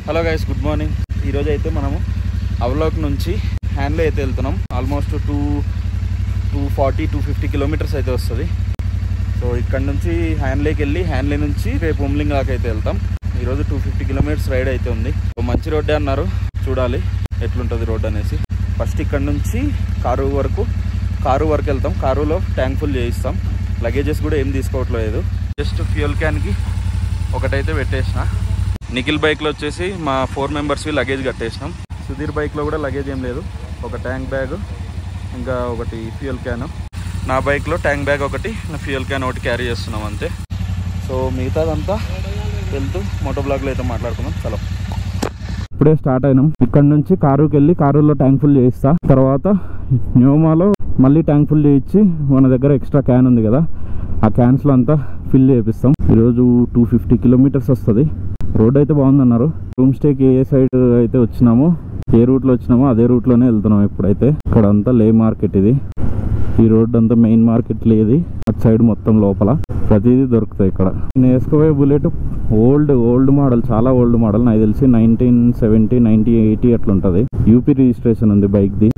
Hello guys good morning ఈరోజు అయితే మనము అవలోక్ నుంచి హ్యాండ్లే అయితే వెళ్తున్నాం almost two two forty two fifty kilometres అయితే వస్తుంది సో ఇక్కడ నుంచి హ్యాండ్లేకి వెళ్ళి హ్యాండ్లే నుంచి రేపు ఉమ్లింగ్ దాకా అయితే వెళ్తాం ఈరోజు టూ ఫిఫ్టీ కిలోమీటర్స్ రైడ్ అయితే ఉంది సో మంచి రోడ్డే అన్నారు చూడాలి ఎట్లుంటుంది రోడ్ అనేసి ఫస్ట్ ఇక్కడ నుంచి కారు వరకు కారు వరకు వెళ్తాం కారులో ట్యాంక్ ఫుల్ చేయిస్తాం లగేజెస్ కూడా ఏం తీసుకోవట్లేదు జస్ట్ ఫ్యూయల్ క్యాన్కి ఒకటైతే పెట్టేసిన నిఖిల్ బైక్లో వచ్చేసి మా ఫోర్ మెంబర్స్వి లగేజ్ కట్టేసినాం సుధీర్ బైక్లో కూడా లగేజ్ ఏం లేదు ఒక ట్యాంక్ బ్యాగ్ ఇంకా ఒకటి ఫ్యూయల్ క్యాన్ నా బైక్లో ట్యాంక్ బ్యాగ్ ఒకటి నా ఫ్యూయల్ క్యాన్ ఒకటి క్యారీ చేస్తున్నాం అంతే సో మిగతాదంతా వెళ్తూ మోటో బ్లాగ్లో అయితే మాట్లాడుకుందాం చలో ఇప్పుడే స్టార్ట్ అయినాం ఇక్కడ నుంచి కారుకి వెళ్ళి కారులో ట్యాంక్ ఫుల్ చేయిస్తా తర్వాత న్యూమాలో మళ్ళీ ట్యాంక్ ఫుల్ చేయించి మన దగ్గర ఎక్స్ట్రా క్యాన్ ఉంది కదా ఆ క్యాన్స్లో అంతా ఫిల్ చేపిస్తాం ఈరోజు టూ ఫిఫ్టీ కిలోమీటర్స్ వస్తుంది రోడ్ అయితే బాగుందన్నారు రూమ్ స్టేకి ఏ సైడ్ అయితే వచ్చినామో ఏ రూట్లో వచ్చినామో అదే రూట్లోనే వెళ్తున్నాం ఇప్పుడైతే ఇక్కడ అంతా లే మార్కెట్ ఇది ఈ రోడ్ అంతా మెయిన్ మార్కెట్ లేదు అటు సైడ్ మొత్తం లోపల ప్రతిదీ దొరుకుతాయి ఇక్కడ నేను వేసుకోబోయే బుల్లెట్ ఓల్డ్ ఓల్డ్ మోడల్ చాలా ఓల్డ్ మోడల్ నాకు తెలిసి నైన్టీన్ సెవెంటీ నైన్టీ ఎయిటీ అట్లా ఉంటుంది యూపీ రిజిస్ట్రేషన్ ఉంది బైక్ది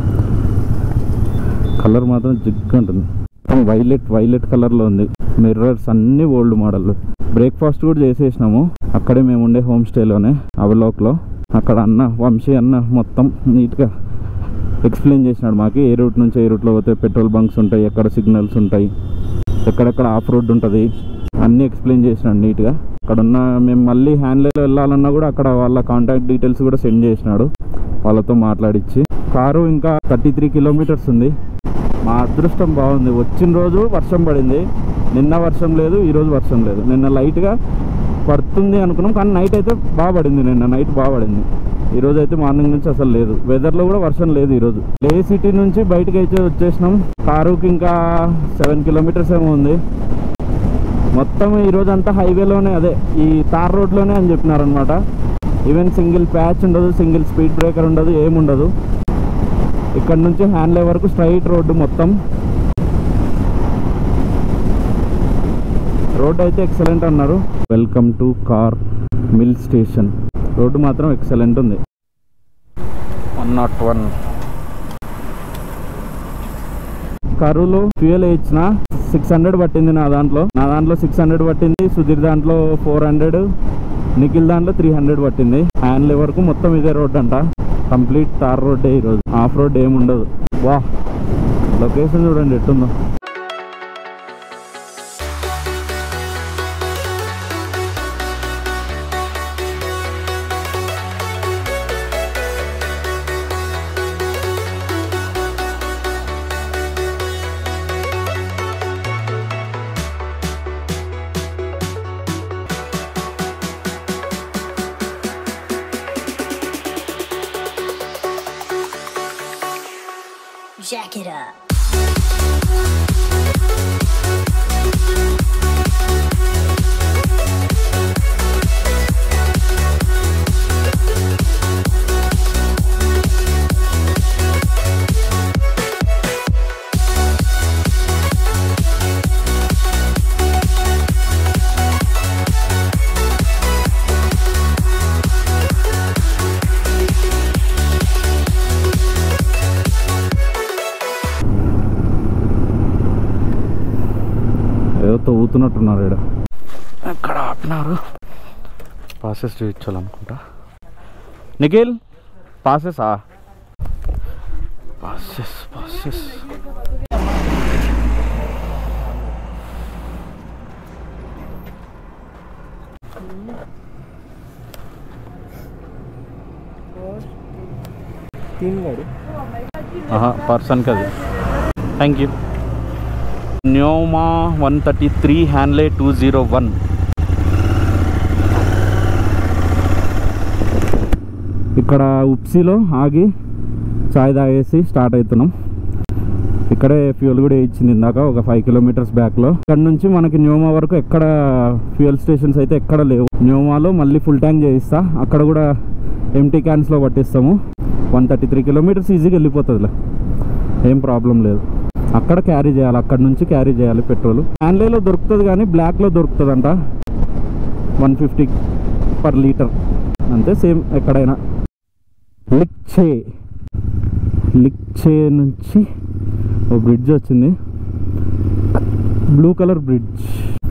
కలర్ మాత్రం జిగ్ ఉంటుంది వైలెట్ వైలెట్ కలర్లో ఉంది మిర్రర్స్ అన్ని ఓల్డ్ మోడల్ బ్రేక్ఫాస్ట్ కూడా చేసేసినాము అక్కడే మేము ఉండే హోమ్ స్టేలోనే అవలోక్లో అక్కడ అన్న వంశీ అన్న మొత్తం నీట్గా ఎక్స్ప్లెయిన్ చేసినాడు మాకు ఏ రూట్ నుంచి ఏ రూట్లో పోతే పెట్రోల్ బంక్స్ ఉంటాయి ఎక్కడ సిగ్నల్స్ ఉంటాయి ఎక్కడెక్కడ ఆఫ్ రోడ్ ఉంటుంది అన్నీ ఎక్స్ప్లెయిన్ చేసినాడు నీట్గా అక్కడ ఉన్న మేము మళ్ళీ హ్యాండ్లైలో వెళ్ళాలన్నా కూడా అక్కడ వాళ్ళ కాంటాక్ట్ డీటెయిల్స్ కూడా సెండ్ చేసినాడు వాళ్ళతో మాట్లాడిచ్చి కారు ఇంకా థర్టీ త్రీ కిలోమీటర్స్ ఉంది మా అదృష్టం బాగుంది వచ్చిన రోజు వర్షం పడింది నిన్న వర్షం లేదు ఈరోజు వర్షం లేదు నిన్న లైట్గా పడుతుంది అనుకున్నాం కానీ నైట్ అయితే బాగా పడింది నిన్న నైట్ బాగా పడింది ఈరోజు అయితే మార్నింగ్ నుంచి అసలు లేదు వెదర్లో కూడా వర్షం లేదు ఈరోజు లే సిటీ నుంచి బయటకి అయితే వచ్చేసినాం కారుకి ఇంకా సెవెన్ కిలోమీటర్స్ ఏమో ఉంది మొత్తం ఈరోజు అంతా హైవేలోనే అదే ఈ తార్ రోడ్లోనే అని చెప్పినారనమాట ఈవెన్ సింగిల్ ప్యాచ్ ఉండదు సింగిల్ స్పీడ్ బ్రేకర్ ఉండదు ఏముండదు ఇక్కడ నుంచి హ్యాండ్లే వరకు స్ట్రైట్ రోడ్డు మొత్తం రోడ్ అయితే ఎక్సలెంట్ అన్నారు welcome to car mill station road మాత్రం ఎక్సలెంట్ ఉంది వన్ నాట్ వన్ కరువులో ఫ్యూయల్ ఇచ్చిన సిక్స్ హండ్రెడ్ పట్టింది నా దాంట్లో నా దాంట్లో సిక్స్ హండ్రెడ్ పట్టింది సుధీర్ దాంట్లో ఫోర్ హండ్రెడ్ నిఖిల్ దాంట్లో త్రీ హండ్రెడ్ పట్టింది హ్యాండ్లే వరకు మొత్తం ఇదే రోడ్ అంట కంప్లీట్ తార్ రోడ్డే ఈరోజు ఆఫ్ రోడ్ ఏమి ఉండదు వా లొకేషన్ చూడండి ఎట్టుందో Jack it up. ఏదో తవ్వుతున్నట్టున్నారు ఇక్కడ ఎక్కడ ఆపినారు పాసెస్ చూపించాలనుకుంటా నిఖిల్ పాసెసా పాసెస్ పాసెస్ तीन गाड़ी పర్సన్కి అది thank you Nyoma one thirty three Hanle two zero one ఇక్కడ ఉప్సీలో ఆగి చాయ్ తాగేసి స్టార్ట్ అవుతున్నాం ఇక్కడే ఫ్యూయల్ కూడా ఇచ్చింది ఇందాక ఒక ఫైవ్ కిలోమీటర్స్ బ్యాక్లో ఇక్కడ నుంచి మనకి న్యూమా వరకు ఎక్కడ ఫ్యూయల్ స్టేషన్స్ అయితే ఎక్కడ లేవు న్యూమాలో మళ్ళీ ఫుల్ ట్యాంక్ చేయిస్తా అక్కడ కూడా ఎంటీ క్యాన్స్లో పట్టిస్తాము వన్ థర్టీ త్రీ కిలోమీటర్స్ ఈజీగా వెళ్ళిపోతుందిలే ఏం ప్రాబ్లం లేదు అక్కడ క్యారీ చేయాలి అక్కడ నుంచి క్యారీ చేయాలి పెట్రోల్ హ్యాండ్లేలో దొరుకుతుంది కానీ బ్లాక్లో దొరుకుతుందంట వన్ ఫిఫ్టీ పర్ లీటర్ అంతే సేమ్ ఎక్కడైనా లిక్చే లిక్చే నుంచి ఓ బ్రిడ్జ్ వచ్చింది బ్లూ కలర్ బ్రిడ్జ్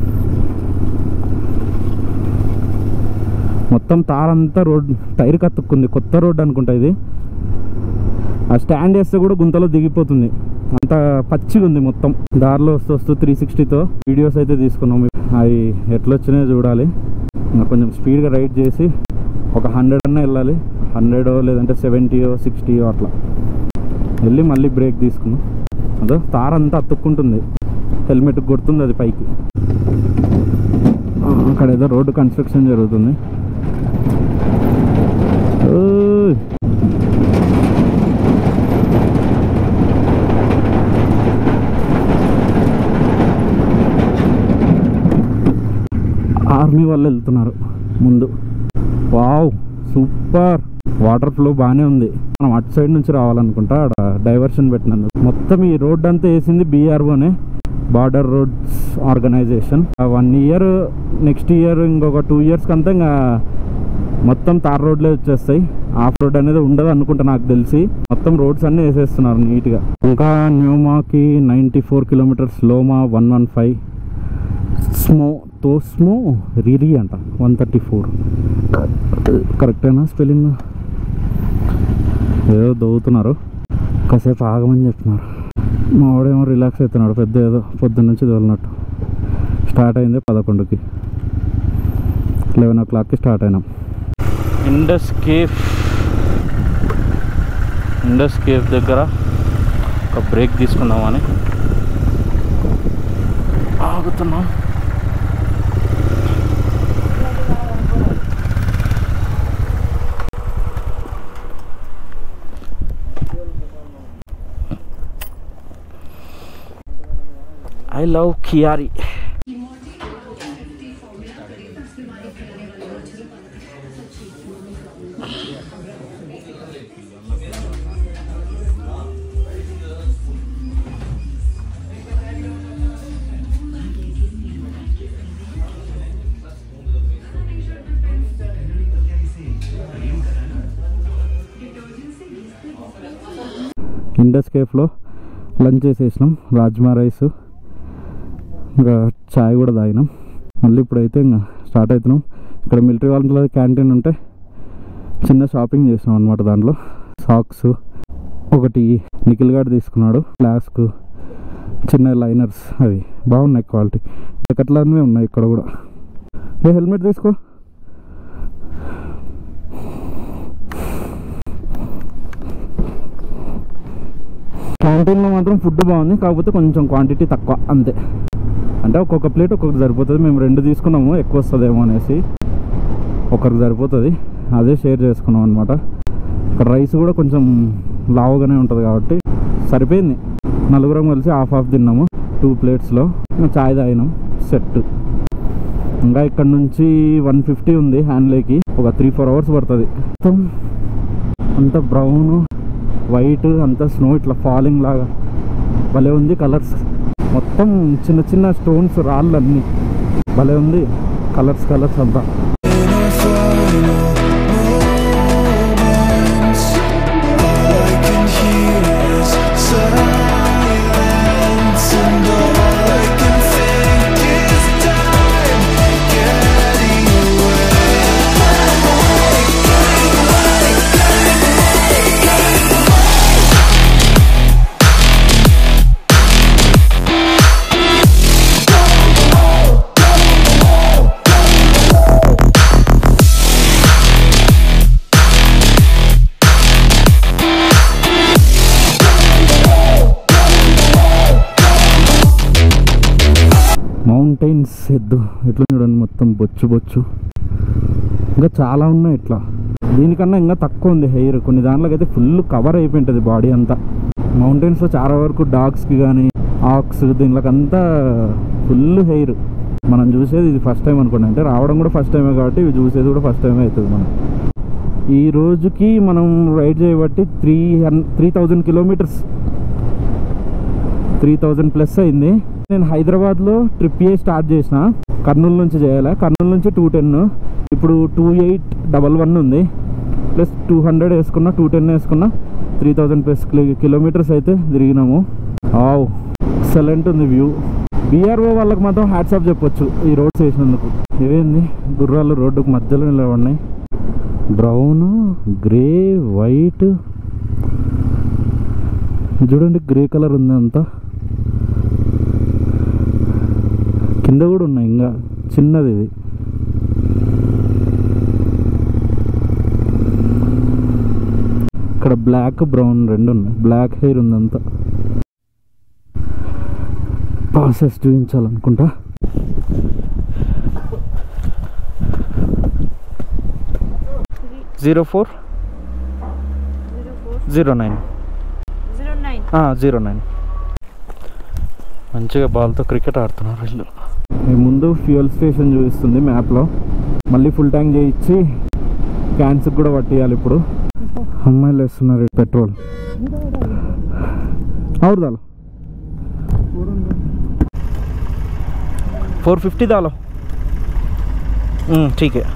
మొత్తం తారంతా రోడ్ టైర్ కత్తుక్కుంది కొత్త రోడ్ అనుకుంటా ఇది ఆ స్టాండ్ వేస్తే కూడా గుంతలో దిగిపోతుంది అంత పచ్చిగా ఉంది మొత్తం దారిలో వస్తూ వస్తూ త్రీ సిక్స్టీతో వీడియోస్ అయితే తీసుకున్నాం అవి ఎట్లా వచ్చినాయో చూడాలి ఇంకా కొంచెం స్పీడ్గా రైడ్ చేసి ఒక హండ్రెడ్ అన్న వెళ్ళాలి హండ్రెడ్ లేదంటే సెవెంటీయో సిక్స్టీయో అట్లా వెళ్ళి మళ్ళీ బ్రేక్ తీసుకున్నాం అదో తారంతా అతుక్కుంటుంది హెల్మెట్ కొడుతుంది అది పైకి ఆ, అక్కడ ఏదో రోడ్డు కన్స్ట్రక్షన్ జరుగుతుంది ఓయ్. ఆర్మీ వాళ్ళు వెళ్తున్నారు ముందు వావ్ సూపర్ వాటర్ ఫ్లో బాగానే ఉంది మనం అటు సైడ్ నుంచి రావాలనుకుంటా ఆడ డైవర్షన్ పెట్టినందుకు మొత్తం ఈ రోడ్ అంతా వేసింది బీఆర్ఓనే border roads organisation one year next year ఇంకొక టూ ఇయర్స్కి అంతా ఇంకా మొత్తం తార్ రోడ్లే వచ్చేస్తాయి ఆఫ్ రోడ్ అనేది ఉండదు అనుకుంటా నాకు తెలిసి మొత్తం రోడ్స్ అన్నీ వేసేస్తున్నారు నీట్గా ఇంకా న్యూమాకి ninety four kilometres Loma one one five స్మో తోస్మో రిరి అంట వన్ థర్టీ ఫోర్ కరెక్టేనా స్పెల్లింగ్ ఏదో దవ్వుతున్నారు కాసేపు ఆగమని చెప్తున్నారు మా వాడేమో రిలాక్స్ అవుతున్నాడు పెద్ద ఏదో పొద్దున్న నుంచి తోలినట్టు స్టార్ట్ అయింది పదకొండుకి లెవెన్ ఓ క్లాక్కి స్టార్ట్ అయినాం ఇండస్ కేఫ్ ఇండస్ కేఫ్ దగ్గర ఒక బ్రేక్ తీసుకుందామని ఆగుతున్నాం ఐ లవ్ కియారి ఇండస్ కేఫ్లో లంచ్ చేసేసినాం రాజ్మా రైస్ ఇంకా చాయ్ కూడా తాగినాం మళ్ళీ ఇప్పుడైతే ఇంకా స్టార్ట్ అవుతున్నాం ఇక్కడ మిలిటరీ వాళ్ళ క్యాంటీన్ ఉంటే చిన్న షాపింగ్ చేసినాం అనమాట దాంట్లో సాక్స్ ఒకటి నిఖిల్ గార్డ్ తీసుకున్నాడు ఫ్లాస్క్ చిన్న లైనర్స్ అవి బాగున్నాయి క్వాలిటీ ఎక్కట్లానే ఉన్నాయి ఇక్కడ కూడా ఏ హెల్మెట్ తీసుకో క్యాంటీన్లో మాత్రం ఫుడ్ బాగుంది కాకపోతే కొంచెం క్వాంటిటీ తక్కువ అంతే అంటే ఒక్కొక్క ప్లేట్ ఒక్కొక్కటి సరిపోతుంది మేము రెండు తీసుకున్నాము ఎక్కువ వస్తుందేమో అనేసి ఒకరికి సరిపోతుంది అదే షేర్ చేసుకున్నాం అనమాట ఇక్కడ రైస్ కూడా కొంచెం లావుగానే ఉంటుంది కాబట్టి సరిపోయింది నలుగురం కలిసి హాఫ్ హాఫ్ తిన్నాము టూ ప్లేట్స్లో చాయ్ తాగినాం సెట్ ఇంకా ఇక్కడ నుంచి వన్ ఫిఫ్టీ ఉంది హ్యాండ్లేకి ఒక త్రీ ఫోర్ అవర్స్ పడుతుంది మొత్తం అంత బ్రౌన్ వైట్ అంతా స్నో ఇట్లా ఫాలింగ్ లాగా భలే ఉంది కలర్స్ మొత్తం చిన్న చిన్న స్టోన్స్ రాళ్ళు అన్నీ భలే ఉంది కలర్స్ కలర్స్ అంతా మౌంటైన్స్ ఎద్దు ఎట్లా చూడండి మొత్తం బొచ్చు బొచ్చు ఇంకా చాలా ఉన్నాయి ఇట్లా దీనికన్నా ఇంకా తక్కువ ఉంది హెయిర్ కొన్ని దాంట్లోకి అయితే ఫుల్ కవర్ అయిపోయింటుంది బాడీ అంతా మౌంటైన్స్లో చాలా వరకు డాగ్స్కి కానీ ఆక్స్ దీనిలోకంతా ఫుల్ హెయిర్ మనం చూసేది ఇది ఫస్ట్ టైం అనుకోండి అంటే రావడం కూడా ఫస్ట్ టైమే కాబట్టి ఇవి చూసేది కూడా ఫస్ట్ టైమే అవుతుంది మనం ఈ రోజుకి మనం రైడ్ చేయబట్టి త్రీ హన్ three thousand kilometres three thousand plus అయింది నేను హైదరాబాద్లో ట్రిప్ ఏ స్టార్ట్ చేసిన కర్నూలు నుంచి చేయాలి కర్నూలు నుంచి టూ టెన్ ఇప్పుడు టూ ఎయిట్ డబల్ వన్ ఉంది ప్లస్ టూ హండ్రెడ్ వేసుకున్నా టూ టెన్ వేసుకున్నా త్రీ థౌజండ్ ప్లస్ కిలోమీటర్స్ అయితే తిరిగినాము ఆవ్ ఎక్సలెంట్ ఉంది వ్యూ బీఆర్ఓ వాళ్ళకి మాత్రం హ్యాట్స్ ఆఫ్ చెప్పొచ్చు ఈ రోడ్స్ వేసినందుకు ఇవేంది గుర్రాలు రోడ్డుకు మధ్యలో నిలబడినాయి బ్రౌన్ గ్రే వైట్ చూడండి గ్రే కలర్ ఉంది అంతా కింద కూడా ఉన్నాయి ఇంకా చిన్నది ఇది ఇక్కడ బ్లాక్ బ్రౌన్ రెండు ఉన్నాయి బ్లాక్ హెయిర్ ఉంది అంతా ప్రాసెస్ చూపించాలనుకుంటా zero four zero four zero nine zero nine zero nine మంచిగా బాల్తో క్రికెట్ ఆడుతున్నారు వీళ్ళు మీ ముందు ఫ్యూయల్ స్టేషన్ చూపిస్తుంది మ్యాప్లో మళ్ళీ ఫుల్ ట్యాంక్ చేయించి క్యాన్స్కి కూడా పట్టియాలి ఇప్పుడు అమ్మాయిలు వేస్తున్నారు పెట్రోల్ और डालो फोर फिफ्टी डालो हम्म, ठीक है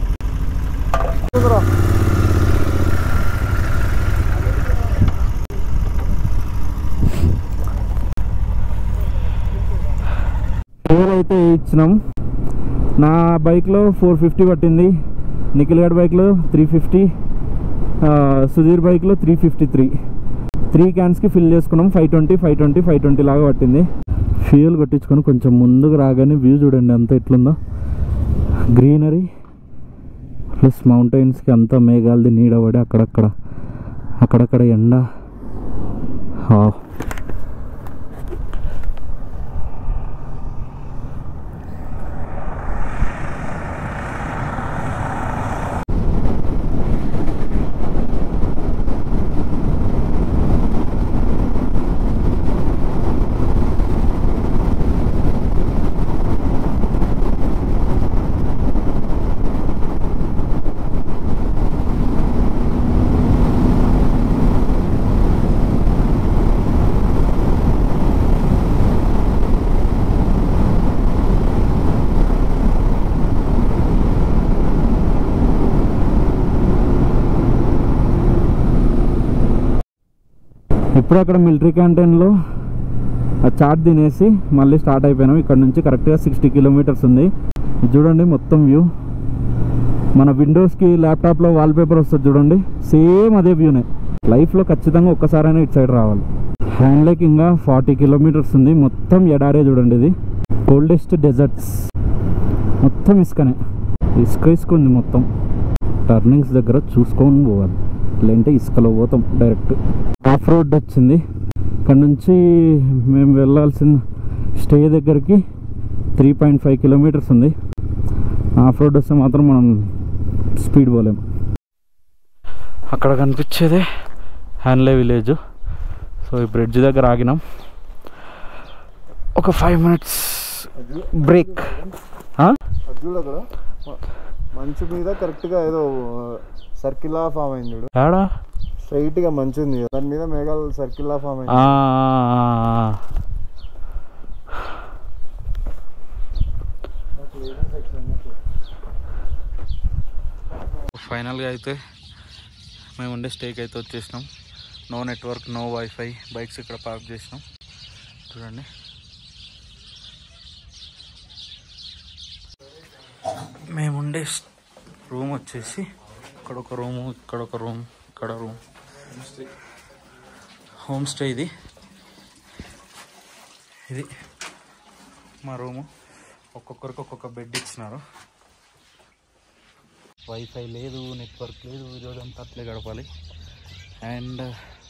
ఫోర్ అయితే ఇచ్చినాం నా బైక్లో ఫోర్ ఫిఫ్టీ పట్టింది నిఖిల్ గడ్ బైక్లో త్రీ ఫిఫ్టీ సుధీర్ బైక్లో త్రీ ఫిఫ్టీ త్రీ త్రీ క్యాన్స్కి ఫిల్ చేసుకున్నాం five twenty five twenty five twenty లాగా పట్టింది ఫ్యూయల్ కొట్టించుకొని కొంచెం ముందుకు రాగానే వ్యూ చూడండి అంత ఎట్లుందో గ్రీనరీ ప్లస్ మౌంటైన్స్కి అంతా మేఘాలది నీడ పడి అక్కడక్కడ అక్కడక్కడ ఎండ ఆ. ఇప్పుడు అక్కడ మిలిటరీ క్యాంటీన్లో ఆ చాట్ తినేసి మళ్ళీ స్టార్ట్ అయిపోయినాం ఇక్కడ నుంచి కరెక్ట్గా సిక్స్టీ కిలోమీటర్స్ ఉంది ఇది చూడండి మొత్తం వ్యూ మన విండోస్కి ల్యాప్టాప్లో వాల్పేపర్ వస్తుంది చూడండి సేమ్ అదే వ్యూనే లైఫ్లో ఖచ్చితంగా ఒక్కసారైనా ఇటు సైడ్ రావాలి హ్యాండ్ లేక్ ఇంకా ఫార్టీ కిలోమీటర్స్ ఉంది మొత్తం ఎడారే చూడండి ఇది కోల్డెస్ట్ డెజర్ట్స్ మొత్తం ఇసుకనే ఇసుక ఇసుక ఉంది మొత్తం టర్నింగ్స్ దగ్గర చూసుకొని పోవాలి లేదంటే ఇసుకలో పోతాం డైరెక్ట్ ఆఫ్ రోడ్ వచ్చింది ఇక్కడ నుంచి మేము వెళ్ళాల్సిన స్టే దగ్గరికి త్రీ పాయింట్ ఫైవ్ కిలోమీటర్స్ ఉంది ఆఫ్ రోడ్ వస్తే మాత్రం మనం స్పీడ్ పోలేం అక్కడ కనిపించేదే హ్యాన్లే విలేజ్ సో ఈ బ్రిడ్జ్ దగ్గర ఆగినాం ఒక ఫైవ్ మినిట్స్ బ్రేక్ అది చూడు అక్కడ మ- మంచు మీద కరెక్ట్ గా ఏదో సర్కిల్ లా ఫామ్ అయింది చూడు ఏడా స్ట్రైట్ గా మంచు ఉంది కదా. దాని మీద మేఘాలు సర్కిల్ లా ఫామ్ అయింది ఆ, ఆ, ఆ. ఫైనల్గా అయితే మేము ఉండే స్టేక్ అయితే వచ్చేసినాం no network no wifi bikes ఇక్కడ పార్క్ చేసినాం చూడండి మేముండే రూమ్ వచ్చేసి ఇక్కడ ఒక రూము ఇక్కడ ఒక రూమ్ ఇక్కడ రూమ్ హోమ్ స్టే ఇది ఇది మా రూము ఒక్కొక్కరికి ఒక్కొక్క బెడ్ ఇచ్చినారు వైఫై లేదు నెట్వర్క్ లేదు ఈరోజు అంతా అట్లే గడపాలి అండ్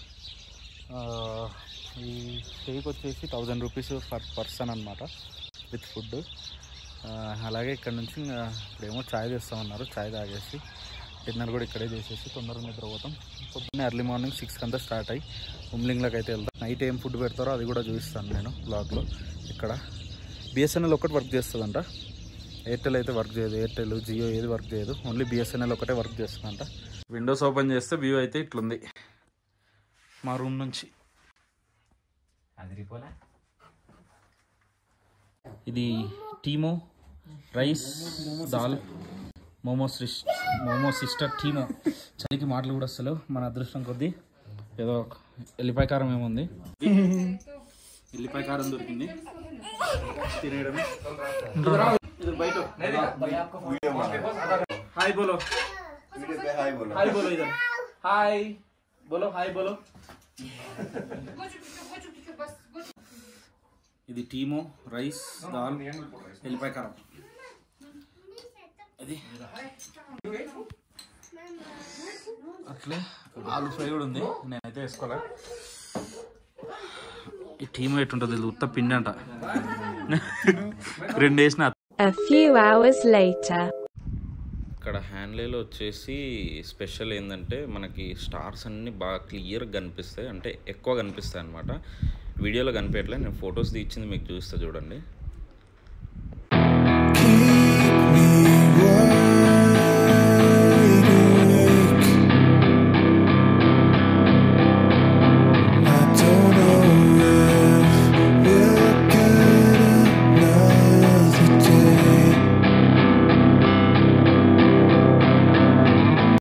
ఈ స్టేకి వచ్చేసి థౌజండ్ రూపీస్ పర్ పర్సన్ అనమాట విత్ ఫుడ్ అలాగే ఇక్కడ నుంచి ఇంకా ఇప్పుడేమో ఛాయ్ చేస్తామన్నారు ఛాయ్ తాగేసి డిన్నర్ కూడా ఇక్కడే చేసేసి తొందరగా నిద్రపోతాం పొద్దున్నే ఎర్లీ మార్నింగ్ సిక్స్కి అంతా స్టార్ట్ అయ్యి ఉమ్లింగ్లోకి అయితే వెళ్తాం నైట్ ఏం ఫుడ్ పెడతారో అది కూడా చూపిస్తాను నేను బ్లాగ్లో ఇక్కడ బిఎస్ఎన్ఎల్ ఒకటి వర్క్ చేస్తుందంట ఎయిర్టెల్ అయితే వర్క్ చేయదు ఎయిర్టెల్ జియో ఏది వర్క్ చేయదు ఓన్లీ బిఎస్ఎన్ఎల్ ఒకటే వర్క్ చేస్తుందంట విండోస్ ఓపెన్ చేస్తే వ్యూ అయితే ఇట్లుంది మా రూమ్ నుంచి ఇది టీమో రైస్ దాల్ మోమో సిస్ మోమో సిస్టర్ టీమో చలికి మాటలు కూడా వస్తలేవు మన అదృష్టం కొద్దీ ఏదో ఒక ఎల్లిపాయ కారం ఏముంది ఎల్లిపాయ కారం దొరికింది తినేయడమే ఇది బయట హాయ్ బోలో హాయ్ బోలో ఇधर హాయ్ బోలో హాయ్ బోలో ఇది టీమో రైస్ దాల్ ఎల్లిపాయ కారం అది అట్లే ఆలు ఫ్రై కూడా ఉంది నేనైతే వేసుకోలే ఈ టీమ్ ఎట్టుంటుంది ఇది ఉత్త పిండి అంట రెండు వేసిన A few hours later. ఇక్కడ హ్యాండ్లేలో వచ్చేసి స్పెషల్ ఏంటంటే మనకి స్టార్స్ అన్నీ బాగా క్లియర్గా కనిపిస్తాయి అంటే ఎక్కువ కనిపిస్తాయి అనమాట వీడియోలో కనిపించట్లేదు నేను ఫొటోస్ తీయించింది మీకు చూస్తా చూడండి